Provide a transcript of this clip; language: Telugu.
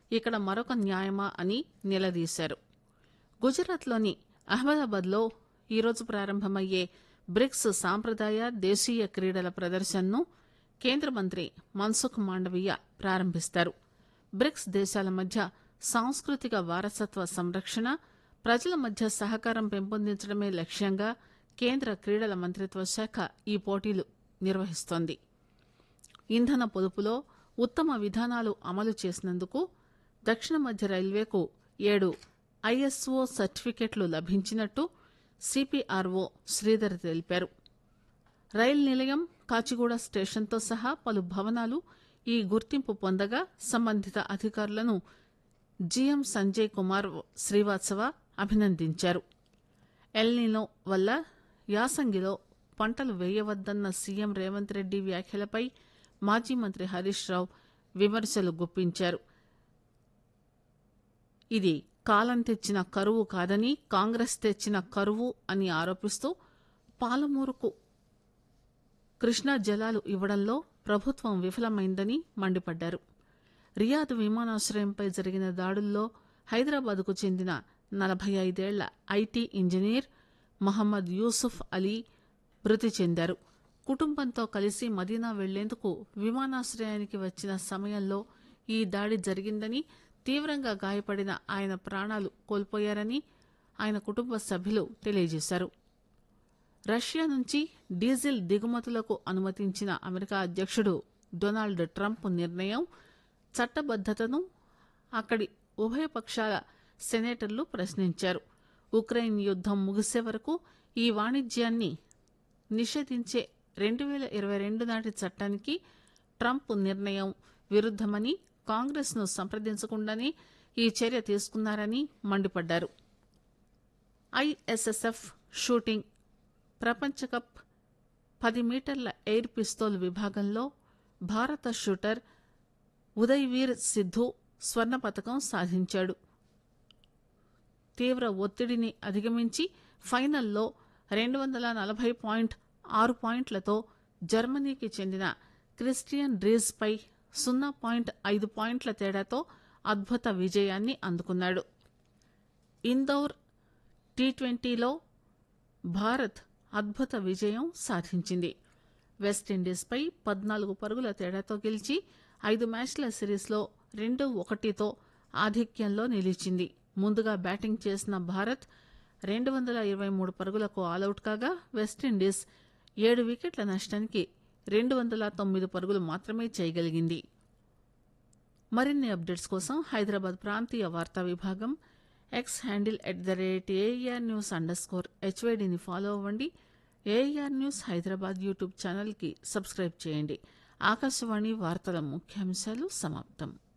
ఇక్కడ మరొక న్యాయమా అని నిలదీశారు గుజరాత్లోని అహ్మదాబాద్లో ఈరోజు ప్రారంభమయ్యే బ్రిక్స్ సాంప్రదాయ దేశీయ క్రీడల ప్రదర్శనను కేంద్ర మంత్రి మన్సుఖ్ మాండవీయ ప్రారంభిస్తారు బ్రిక్స్ దేశాల మధ్య సాంస్కృతిక వారసత్వ సంరక్షణ ప్రజల మధ్య సహకారం పెంపొందించడమే లక్ష్యంగా కేంద్ర క్రీడల మంత్రిత్వ శాఖ ఈ పోటీలు నిర్వహిస్తోంది ఇంధన పొదుపులో ఉత్తమ విధానాలు అమలు చేసినందుకు దక్షిణ మధ్య రైల్వేకు ఏడు ఐఎస్ఓ సర్టిఫికెట్లు లభించినట్టు సిపిఆర్ఓ శ్రీధర్ తెలిపారు రైలు నిలయం కాచిగూడ స్టేషన్తో సహా పలు భవనాలు ఈ గుర్తింపు పొందగా సంబంధిత అధికారులను జీఎం సంజయ్ కుమార్ శ్రీవాత్సవ అభినందించారు ఎల్నినో వల్ల యాసంగిలో పంటలు వేయవద్దన్న సీఎం రేవంత్ రెడ్డి వ్యాఖ్యలపై మాజీ మంత్రి హరీష్ రావు విమర్శలు గుప్పించారు ఇది కాలం తెచ్చిన కరువు కాదని కాంగ్రెస్ తెచ్చిన కరువు అని ఆరోపిస్తూ పాలమూరుకు కృష్ణా జలాలు ఇవ్వడంలో ప్రభుత్వం విఫలమైందని మండిపడ్డారు రియాద్ విమానాశ్రయంపై జరిగిన దాడుల్లో హైదరాబాద్కు చెందిన నలభై ఐదేళ్ల ఐటీ ఇంజనీర్ మహమ్మద్ యూసుఫ్ అలీ మృతి చెందారు కుటుంబంతో కలిసి మదీనా వెళ్లేందుకు విమానాశ్రయానికి వచ్చిన సమయంలో ఈ దాడి జరిగిందని తీవ్రంగా గాయపడిన ఆయన ప్రాణాలు కోల్పోయారని ఆయన కుటుంబ సభ్యులు తెలియజేశారు రష్యా నుంచి డీజిల్ దిగుమతులకు అనుమతించిన అమెరికా అధ్యక్షుడు డొనాల్డ్ ట్రంప్ నిర్ణయం చట్టబద్దతను అక్కడి ఉభయ పక్షాల సెనేటర్లు ప్రశ్నించారు ఉక్రెయిన్ యుద్దం ముగిసే వరకు ఈ వాణిజ్యాన్ని నిషేధించే రెండు వేల ఇరవై రెండు నాటి చట్టానికి ట్రంప్ నిర్ణయం విరుద్దమని కాంగ్రెస్ ను సంప్రదించకుండానే ఈ చర్య తీసుకున్నారని మండిపడ్డారు ఐఎస్ఎస్ఎఫ్ షూటింగ్ ప్రపంచ కప్ పది మీటర్ల ఎయిర్ పిస్తోల్ విభాగంలో భారత షూటర్ ఉదయ్వీర్ సిద్ధు స్వర్ణ పతకం సాధించాడు తీవ్ర ఒత్తిడిని అధిగమించి ఫైనల్లో రెండు వందల నలభై పాయింట్ ఆరు పాయింట్లతో జర్మనీకి చెందిన క్రిస్టియన్ డ్రీస్ పై సున్నా పాయింట్ ఐదు పాయింట్ల తేడాతో అద్భుత విజయాన్ని అందుకున్నాడు ఇందౌర్ టీ ట్వంటీలో భారత్ అద్భుత విజయం సాధించింది వెస్టిండీస్పై పద్నాలుగు పరుగుల తేడాతో గెలిచి ఐదు మ్యాచ్ల సిరీస్లో రెండు ఒకటితో ఆధిక్యంలో నిలిచింది ముందుగా బ్యాటింగ్ చేసిన భారత్ రెండు వందల ఇరవై మూడు పరుగులకు ఆలౌట్ కాగా వెస్టిండీస్ ఏడు వికెట్ల నష్టానికి రెండు వందల తొమ్మిది పరుగులు మాత్రమే చేయగలిగింది మరిన్ని అప్డేట్స్ కోసం హైదరాబాద్ ప్రాంతీయ వార్తా విభాగం X handle at the rate AIR news underscore హెచ్వైడిని ఫాలో అవ్వండి ఏఆర్ న్యూస్ హైదరాబాద్ యూట్యూబ్ ఛానల్కి సబ్స్క్రైబ్ చేయండి ఆకాశవాణి వార్తల ముఖ్యాంశాలు సమాప్తం